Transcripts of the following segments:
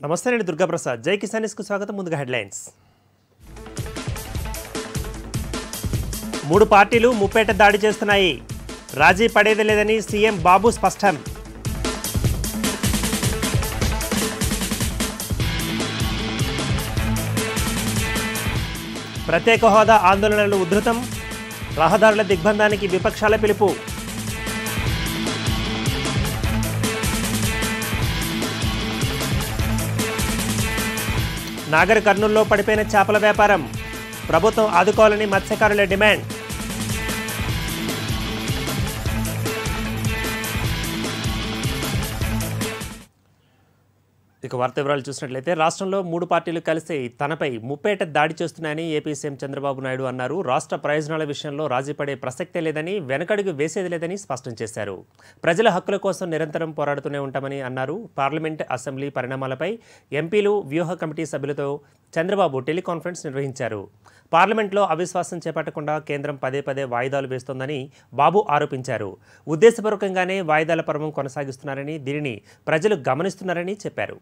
నమస్తే నేను దుర్గాప్రసాద్ జై కిసానిస్కు స్వాగతం ముందుగా హెడ్లైన్స్ మూడు పార్టీలు ముప్పేట దాడి చేస్తున్నాయి రాజీ పడేది లేదని సీఎం బాబు స్పష్టం ప్రత్యేక హోదా ఆందోళనలు ఉధృతం రహదారుల దిగ్బంధానికి విపక్షాల పిలుపు నాగర్ కర్నూల్లో పడిపోయిన చేపల వ్యాపారం ప్రభుత్వం ఆదుకోవాలని మత్స్యకారుల డిమాండ్ ఇక వార్త వివరాలు చూసినట్లయితే రాష్ట్రంలో మూడు పార్టీలు కలిసి తనపై ముప్పేట దాడి చేస్తున్నాయని ఏపీ సీఎం చంద్రబాబు నాయుడు అన్నారు రాష్ట్ర ప్రయోజనాల విషయంలో రాజీ పడే ప్రసక్తే లేదని వెనకడుగు వేసేది లేదని స్పష్టం చేశారు ప్రజల హక్కుల కోసం నిరంతరం పోరాడుతూనే ఉంటామని అన్నారు పార్లమెంట్ అసెంబ్లీ పరిణామాలపై ఎంపీలు వ్యూహ కమిటీ సభ్యులతో చంద్రబాబు టెలికాన్ఫరెన్స్ నిర్వహించారు పార్లమెంట్లో అవిశ్వాసం చేపట్టకుండా కేంద్రం పదే పదే వాయిదాలు వేస్తోందని బాబు ఆరోపించారు ఉద్దేశపూర్వకంగానే వాయిదాల పర్వం కొనసాగిస్తున్నారని దీనిని ప్రజలు గమనిస్తున్నారని చెప్పారు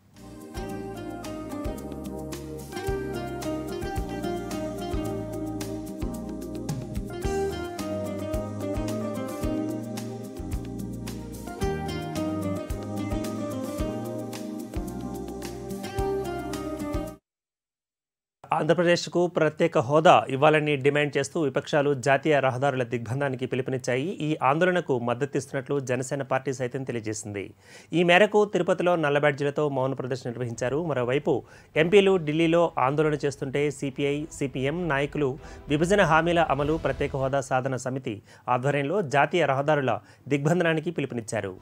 ఆంధ్రప్రదేశ్కు ప్రత్యేక హోదా ఇవ్వాలని డిమాండ్ చేస్తూ విపక్షాలు జాతీయ రహదారుల దిగ్బంధానికి పిలుపునిచ్చాయి ఈ ఆందోళనకు మద్దతిస్తున్నట్లు జనసేన పార్టీ సైతం తెలియజేసింది ఈ మేరకు తిరుపతిలో నల్ల బ్యాడ్జీలతో మౌన ప్రదర్శన నిర్వహించారు మరోవైపు ఎంపీలు ఢిల్లీలో ఆందోళన చేస్తుంటే సిపిఐ సిపిఎం నాయకులు విభజన హామీల అమలు ప్రత్యేక హోదా సాధన సమితి ఆధ్వర్యంలో జాతీయ రహదారుల దిగ్బంధనానికి పిలుపునిచ్చారు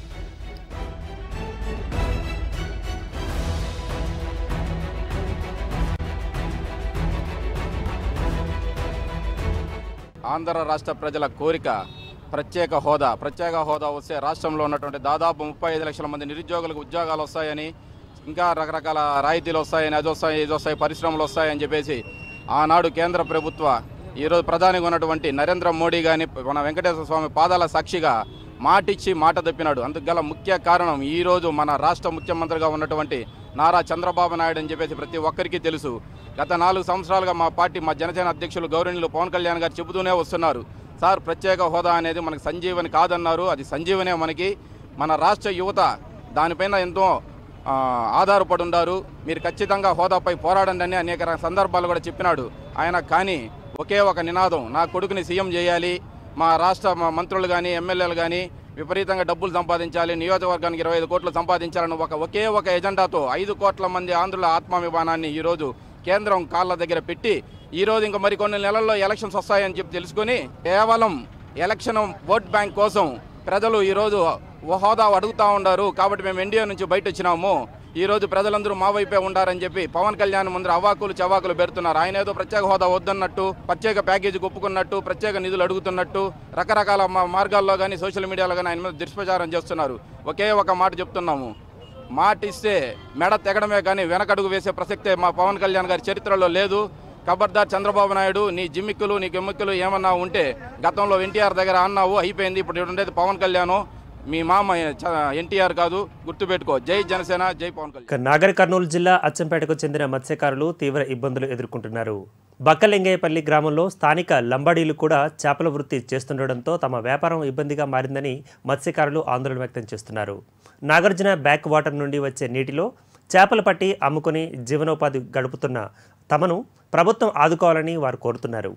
ఆంధ్ర రాష్ట్ర ప్రజల కోరిక ప్రత్యేక హోదా ప్రత్యేక హోదా వస్తే రాష్ట్రంలో ఉన్నటువంటి దాదాపు ముప్పై ఐదు లక్షల మంది నిరుద్యోగులకు ఉద్యోగాలు వస్తాయని ఇంకా రకరకాల రాయితీలు వస్తాయని అది వస్తాయి ఇది వస్తాయి పరిశ్రమలు వస్తాయని చెప్పేసి ఆనాడు కేంద్ర ప్రభుత్వ ఈరోజు ప్రధానిగా ఉన్నటువంటి నరేంద్ర మోడీ కానీ మన వెంకటేశ్వర స్వామి పాదాల సాక్షిగా మాటిచ్చి మాట తప్పినాడు అందుకు గల ముఖ్య కారణం ఈరోజు మన రాష్ట్ర ముఖ్యమంత్రిగా ఉన్నటువంటి నారా చంద్రబాబు నాయుడు అని చెప్పేసి ప్రతి ఒక్కరికి తెలుసు గత నాలుగు సంవత్సరాలుగా మా పార్టీ మా జనసేన అధ్యక్షులు గౌరవనీయులు పవన్ కళ్యాణ్ గారు చెబుతూనే వస్తున్నారు సార్ ప్రత్యేక హోదా అనేది మనకు సంజీవని కాదన్నారు అది సంజీవనే మనకి మన రాష్ట్ర యువత దానిపైన ఎంతో ఆ, ఆధారపడి ఉన్నారు మీరు ఖచ్చితంగా హోదాపై పోరాడండి అని అనేక ర- సందర్భాలు కూడా చెప్పినాడు ఆయన కానీ ఒకే ఒక నినాదం నా కొడుకుని సీఎం చేయాలి మా రాష్ట్ర మా మంత్రులు కానీ ఎమ్మెల్యేలు కానీ విపరీతంగా డబ్బులు సంపాదించాలి నియోజకవర్గానికి ఇరవై ఐదు కోట్లు సంపాదించాలని ఒక ఒకే ఒక ఎజెండాతో ఐదు కోట్ల మంది ఆంధ్రుల ఆత్మాభిమానాన్ని ఈరోజు కేంద్రం కాళ్ళ దగ్గర పెట్టి ఈరోజు ఇంకా మరికొన్ని నెలల్లో ఎలక్షన్స్ వస్తాయని చెప్పి తెలుసుకొని కేవలం ఎలక్షన్ ఓట్ బ్యాంక్ కోసం ప్రజలు ఈరోజు ఓ హోదా అడుగుతా ఉన్నారు కాబట్టి మేము ఎన్డీఏ నుంచి బయట వచ్చినాము ఈ రోజు ప్రజలందరూ మా వైపే ఉండారని చెప్పి పవన్ కళ్యాణ్ ముందర అవాకులు చవాకులు పెడుతున్నారు ఆయన ఏదో ప్రత్యేక హోదా వద్దన్నట్టు ప్రత్యేక ప్యాకేజీ ఒప్పుకున్నట్టు ప్రత్యేక నిధులు అడుగుతున్నట్టు రకరకాల మా- మార్గాల్లో కానీ సోషల్ మీడియాలో కానీ ఆయన మీద దుష్ప్రచారం చేస్తున్నారు ఒకే ఒక మాట చెప్తున్నాము మాట ఇస్తే మెడ తెగడమే కానీ వెనకడుగు వేసే ప్రసక్తే మా పవన్ కళ్యాణ్ గారి చరిత్రలో లేదు ఖబర్దార్ చంద్రబాబు నాయుడు నీ జిమ్మిక్కులు నీ గెమ్మిక్కులు ఏమన్నా ఉంటే గతంలో ఎన్టీఆర్ దగ్గర అన్నావు అయిపోయింది ఇప్పుడు ఇక్కడ ఉండేది పవన్ కళ్యాణ్ మీ మామ ఎన్టీఆర్ కాదు గుర్తుపెట్టుకో జై జనసేన జై పవన్ కళ్యాణ్ ఇక నాగర్ కర్నూలు జిల్లా అచ్చంపేటకు చెందిన మత్స్యకారులు తీవ్ర ఇబ్బందులు ఎదుర్కొంటున్నారు బక్కలింగయ్యపల్లి గ్రామంలో స్థానిక లంబాడీలు కూడా చేపల వృత్తి చేస్తుండటంతో తమ వ్యాపారం ఇబ్బందిగా మారిందని మత్స్యకారులు ఆందోళన వ్యక్తం చేస్తున్నారు నాగార్జున బ్యాక్ వాటర్ నుండి వచ్చే నీటిలో చేపలు పట్టి అమ్ముకొని జీవనోపాధి గడుపుతున్న తమను ప్రభుత్వం ఆదుకోవాలని వారు కోరుతున్నారు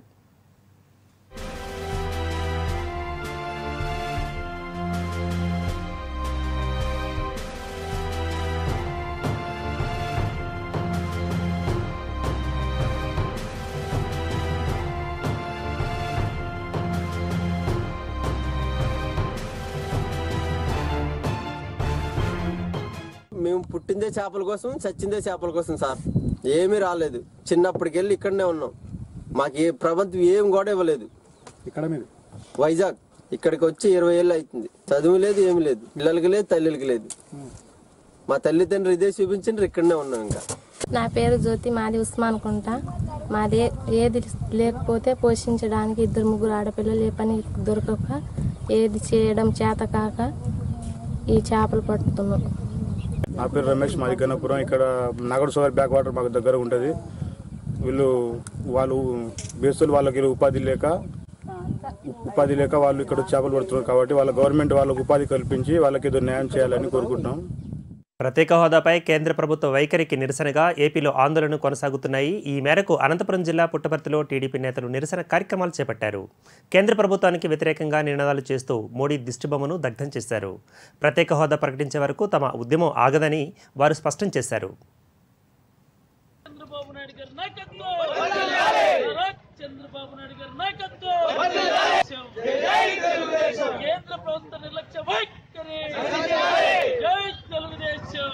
మేము పుట్టిందే చేపల కోసం చచ్చిందే చేపల కోసం సార్ ఏమీ రాలేదు చిన్నప్పటికెళ్ళి ఇక్కడనే ఉన్నాం మాకు ఏ ప్రభుత్వం ఏం కూడా ఇవ్వలేదు ఇక్కడ మీరు వైజాగ్ ఇక్కడికి వచ్చి ఇరవై ఏళ్ళు అవుతుంది చదువు లేదు ఏమి లేదు పిల్లలకి లేదు తల్లికి లేదు మా తల్లిదండ్రులు ఇదే చూపించిండ్రు ఇక్కడనే ఉన్నాం ఇంకా నా పేరు జ్యోతి మాది ఉస్మాన్ కుంట మాది ఏది లేకపోతే పోషించడానికి ఇద్దరు ముగ్గురు ఆడపిల్లలు ఏ పని దొరకక ఏది చేయడం చేత కాక ఈ చేపలు పడుతున్నాం నా పేరు రమేష్ మాది గన్నపురం ఇక్కడ నాగడు సోదర్ బ్యాక్ వాటర్ మాకు దగ్గర ఉంటుంది వీళ్ళు వాళ్ళు బేస్తులు వాళ్ళకి ఉపాధి లేక ఉపాధి లేక వాళ్ళు ఇక్కడ చేపలు పడుతున్నారు కాబట్టి వాళ్ళ గవర్నమెంట్ వాళ్ళకు ఉపాధి కల్పించి వాళ్ళకి ఏదో న్యాయం చేయాలని కోరుకుంటున్నాం ప్రత్యేక హోదాపై కేంద్ర ప్రభుత్వ వైఖరికి నిరసనగా ఏపీలో ఆందోళనలు కొనసాగుతున్నాయి ఈ మేరకు అనంతపురం జిల్లా పుట్టపర్తిలో టీడీపీ నేతలు నిరసన కార్యక్రమాలు చేపట్టారు కేంద్ర ప్రభుత్వానికి వ్యతిరేకంగా నినాదాలు చేస్తూ మోడీ దిష్టిబొమ్మను దగ్ధం చేశారు ప్రత్యేక హోదా ప్రకటించే వరకు తమ ఉద్యమం ఆగదని వారు స్పష్టం చేశారు చంద్రబాబు నాయుడు గారి నాయకత్వం నారా చంద్రబాబు నాయుడు గారి నాయకత్వం కేంద్ర ప్రభుత్వ నిర్లక్ష్య వైఖరి జై తెలుగుదేశం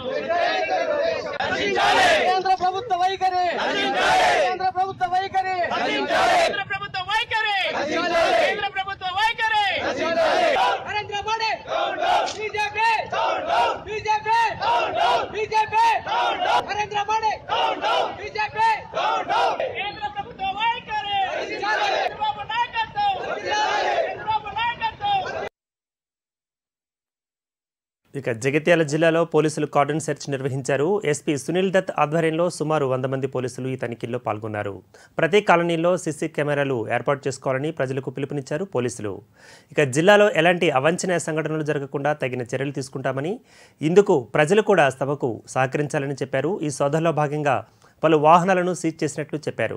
కేంద్ర ప్రభుత్వ వైఖరి కేంద్ర ప్రభుత్వ వైఖరి కేంద్ర ప్రభుత్వ వైఖరి కేంద్ర ప్రభుత్వ వైఖరి Narendra Modi BJP BJP BJP Narendra Modi BJP కేంద్ర ప్రభుత్వ వైఖరి చంద్రబాబు నాయకత్వం చంద్రబాబు నాయకత్వం ఇక జగిత్యాల జిల్లాలో పోలీసులు కార్డన్ సెర్చ్ నిర్వహించారు ఎస్పీ సునీల్ దత్ ఆధ్వర్యంలో సుమారు వంద మంది పోలీసులు ఈ తనిఖీల్లో పాల్గొన్నారు ప్రతి కాలనీలో సీసీ కెమెరాలు ఏర్పాటు చేసుకోవాలని ప్రజలకు పిలుపునిచ్చారు పోలీసులు ఇక జిల్లాలో ఎలాంటి అవాంఛనీయ సంఘటనలు జరగకుండా తగిన చర్యలు తీసుకుంటామని ఇందుకు ప్రజలు కూడా సభకు సహకరించాలని చెప్పారు ఈ సోదాల్లో భాగంగా పలు వాహనాలను సీజ్ చేసినట్లు చెప్పారు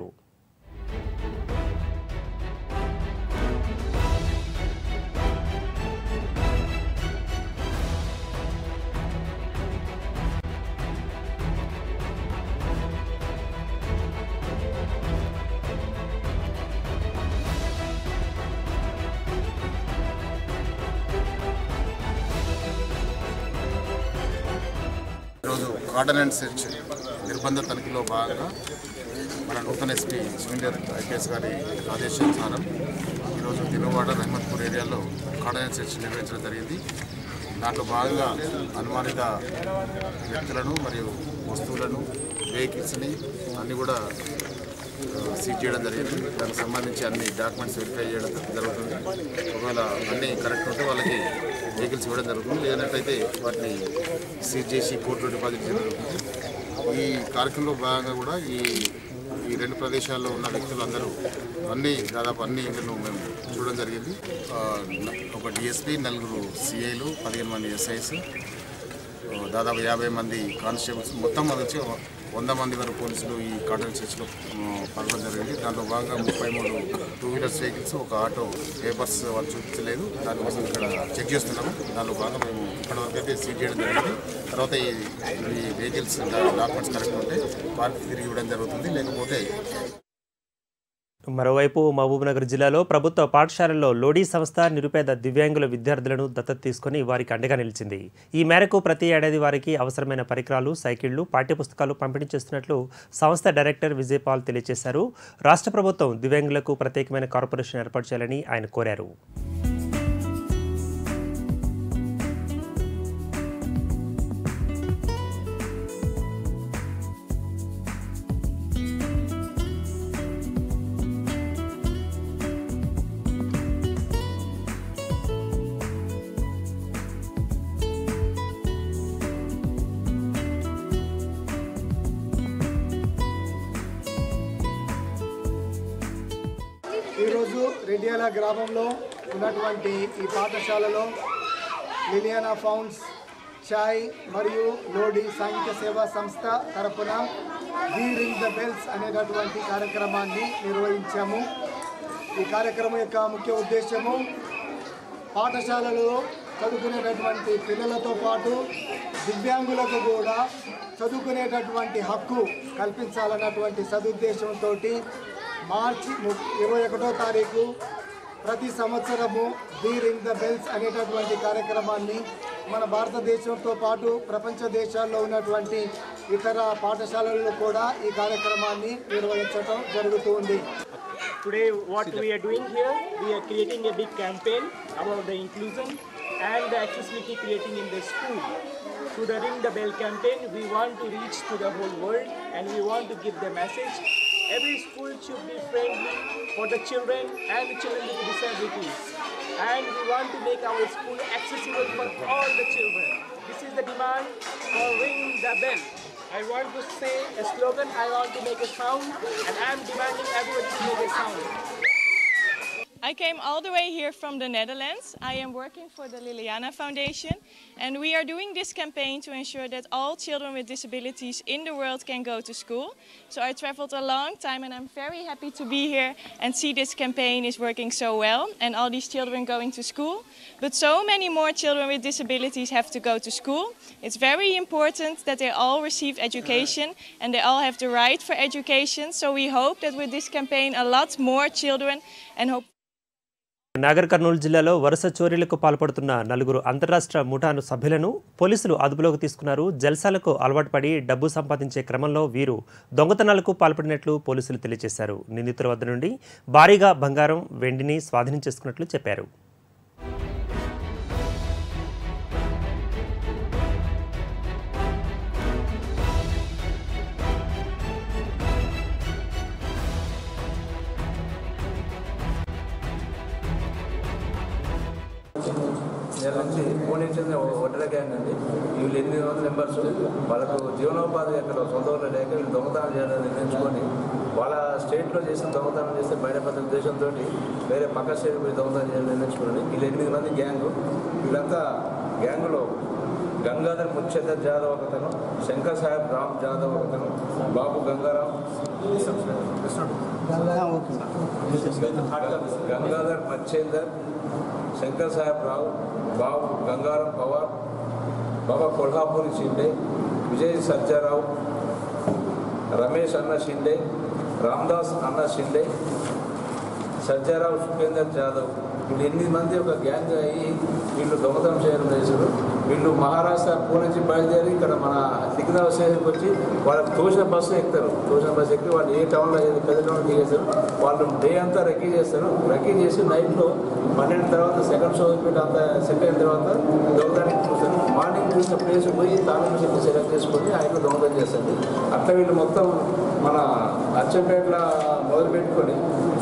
ఈరోజు కార్డన్ అండ్ సెర్చ్ నిర్బంధ తనిఖీలో భాగంగా మన నూతన ఎస్పీ జూనియర్ ఐపీఎస్ గారి ఆదేశానుసారం ఈరోజు దినువాడ రహమత్పూర్ ఏరియాలో కార్డన్ అండ్ సెర్చ్ నిర్వహించడం జరిగింది దాంట్లో భాగంగా అనుమానిత వ్యక్తులను మరియు వస్తువులను వెహికల్స్ని అన్నీ కూడా సీజ్ చేయడం జరిగింది దానికి సంబంధించి అన్ని డాక్యుమెంట్స్ వెరిఫై చేయడం జరుగుతుంది ఒకవేళ అన్నీ కరెక్ట్ ఉంటే వాళ్ళకి వెహికల్స్ ఇవ్వడం జరుగుతుంది లేదన్నట్లయితే వాటిని సీజ్ చేసి కోర్టులో డిపాజిట్ చేయడం జరుగుతుంది ఈ కార్యక్రమంలో భాగంగా కూడా ఈ ఈ రెండు ప్రదేశాల్లో ఉన్న వ్యక్తులందరూ అన్ని దాదాపు అన్ని ఇళ్లను మేము చూడడం జరిగింది ఆ, ఒక డిఎస్పీ నలుగురు సిఐలు పదిహేను మంది ఎస్ఐస్ దాదాపు యాభై మంది కానిస్టేబుల్స్ మొత్తం అది వచ్చి వంద మంది వరకు పోలీసులు ఈ కాటన్ చర్చ్లో పాల్గొనడం జరిగింది దాంట్లో భాగంగా ముప్పై మూడు టూ వీలర్స్ వెహికల్స్ ఒక ఆటో పేపర్స్ వాళ్ళు చూపించలేదు దానికోసం ఇక్కడ చెక్ చేస్తున్నాము దానిలో భాగంగా మేము ఇప్పటివరకు అయితే సీజ్ చేయడం జరిగింది తర్వాత ఈ ఈ వెహికల్స్ డాక్యుమెంట్స్ కరెక్ట్ ఉంటే వారికి తిరిగి ఇవ్వడం జరుగుతుంది లేకపోతే మరోవైపు మహబూబ్నగర్ జిల్లాలో ప్రభుత్వ పాఠశాలల్లో లోడీ సంస్థ నిరుపేద దివ్యాంగుల విద్యార్థులను దత్తత తీసుకుని వారికి అండగా నిలిచింది ఈ మేరకు ప్రతి ఏడాది వారికి అవసరమైన పరికరాలు సైకిళ్లు పాఠ్యపుస్తకాలు పంపిణీ చేస్తున్నట్లు సంస్థ డైరెక్టర్ విజయపాల్ తెలియజేశారు రాష్ట్ర ప్రభుత్వం దివ్యాంగులకు ప్రత్యేకమైన కార్పొరేషన్ ఏర్పాటు చేయాలని ఆయన కోరారు ఈరోజు రెడ్డియాల గ్రామంలో ఉన్నటువంటి ఈ పాఠశాలలో లిలియానా ఫౌండ్స్ చాయ్ మరియు లోడి సాంఘిక సేవా సంస్థ తరపున వి రింగ్ ద బెల్స్ అనేటటువంటి కార్యక్రమాన్ని నిర్వహించాము ఈ కార్యక్రమం యొక్క ముఖ్య ఉద్దేశము పాఠశాలలో చదువుకునేటటువంటి పిల్లలతో పాటు దివ్యాంగులకు కూడా చదువుకునేటటువంటి హక్కు కల్పించాలన్నటువంటి సదుద్దేశంతో మార్చి ము- ఇరవై ఒకటో తారీఖు ప్రతి సంవత్సరము ది రింగ్ ద బెల్స్ అనేటటువంటి కార్యక్రమాన్ని మన భారతదేశంతో పాటు ప్రపంచ దేశాల్లో ఉన్నటువంటి ఇతర పాఠశాలల్లో కూడా ఈ కార్యక్రమాన్ని నిర్వహించడం జరుగుతుంది Today, what we are doing here, we are creating a big campaign about the inclusion and the accessibility creating in the school. Through the Ring the Bell campaign, we want to reach to the whole world and we want to give the message. Every school should be friendly for the children and the children with disabilities. And we want to make our school accessible for all the children. This is the demand for I want to say a slogan, I want to make a sound, and I am demanding everybody to make a sound. I came all the way here from the Netherlands. I am working for the Liliana Foundation, and we are doing this campaign to ensure that all children with disabilities in the world can go to school. So I traveled a long time, and I'm very happy to be here and see this campaign is working so well, and all these children going to school. But so many more children with disabilities have to go to school. It's very important that they all receive education, and they all have the right for education. So we hope that with this campaign, a lot more children and hope. Nagar Kurnool జిల్లాలో వరుస చోరీలకు పాల్పడుతున్న నలుగురు అంతరాష్ట్ర ముఠాను సభ్యులను పోలీసులు అదుపులోకి తీసుకున్నారు జల్సాలకు అలవాటు పడి డబ్బు సంపాదించే క్రమంలో వీరు దొంగతనాలకు పాల్పడినట్లు పోలీసులు తెలియజేశారు నిందితుల వద్ద నుండి భారీగా బంగారం వెండిని స్వాధీనం చేసుకున్నట్లు చెప్పారు నెల నుంచి పూణే చెందిన ఒడ్డర గ్యాంగ్ అండి వీళ్ళు ఎనిమిది వందల మెంబర్స్ వాళ్ళకు జీవనోపాధి అక్కడ సొంత ఊళ్ళో లేక వీళ్ళు దొంగతనం చేయాలని నిర్ణయించుకొని వాళ్ళ స్టేట్లో చేసిన దొంగతనం చేస్తే బయటపడే ఉద్దేశంతో వేరే పక్క స్టేట్ పోయి దొంగతనం చేయాలని నిర్ణయించుకుని వీళ్ళు ఎనిమిది మంది గ్యాంగ్ వీళ్ళంతా గ్యాంగులో గంగాధర్ ముచ్చందర్ జాదవ్ ఒకతను శంకర్ సాహెబ్ రామ్ జాదవ్ ఒకతను బాబు గంగారాం గంగాధర్ మచ్చేందర్ శంకర్ సాహెబ్ రావు బాబు గంగారం పవార్ బాబా కొల్హాపూరి షిండే విజయ్ సజ్జారావు రమేష్ అన్న షిండే రామ్దాస్ అన్న షిండే సజ్జారావు సుఖేందర్ జాదవ్ వీళ్ళు ఎనిమిది మంది ఒక గ్యాంగ్ అయ్యి వీళ్ళు దొంగతనం చేయడం చేశారు వీళ్ళు మహారాష్ట్ర పూణే నుంచి బయలుదేరి ఇక్కడ మన సికింద్రాబాద్ స్టేషన్కి వచ్చి వాళ్ళకి తోసిన బస్సు ఎక్కుతారు తోసిన బస్సు ఎక్కి వాళ్ళు ఏ టౌన్లో ఏది పెద్ద టౌన్లో దిగేస్తారు వాళ్ళు డే అంతా రెక్కీ చేస్తారు రెక్కీ చేసి నైట్లో పన్నెండు తర్వాత సెకండ్ షో పెట్టి అంతా సెట్ అయిన తర్వాత దొంగతనానికి చూస్తారు మార్నింగ్ చూసిన ప్లేస్ పోయి తాళం చెట్టు సెలెక్ట్ చేసుకొని ఆయన దొంగతనం చేస్తారు అట్లా వీళ్ళు మొత్తం మన అచ్చంపేటలో మొదలు పెట్టుకొని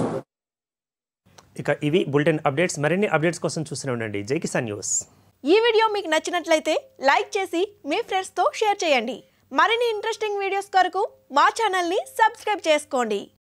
ఇక ఇవి బులెటిన్ అప్డేట్స్ మరిన్ని అప్డేట్స్ కోసం చూస్తూనే ఉండండి జై కిసాన్ న్యూస్ ఈ వీడియో మీకు నచ్చినట్లయితే లైక్ చేసి మీ ఫ్రెండ్స్తో షేర్ చేయండి మరిన్ని ఇంట్రెస్టింగ్ వీడియోస్ కొరకు మా ఛానల్ని సబ్స్క్రైబ్ చేసుకోండి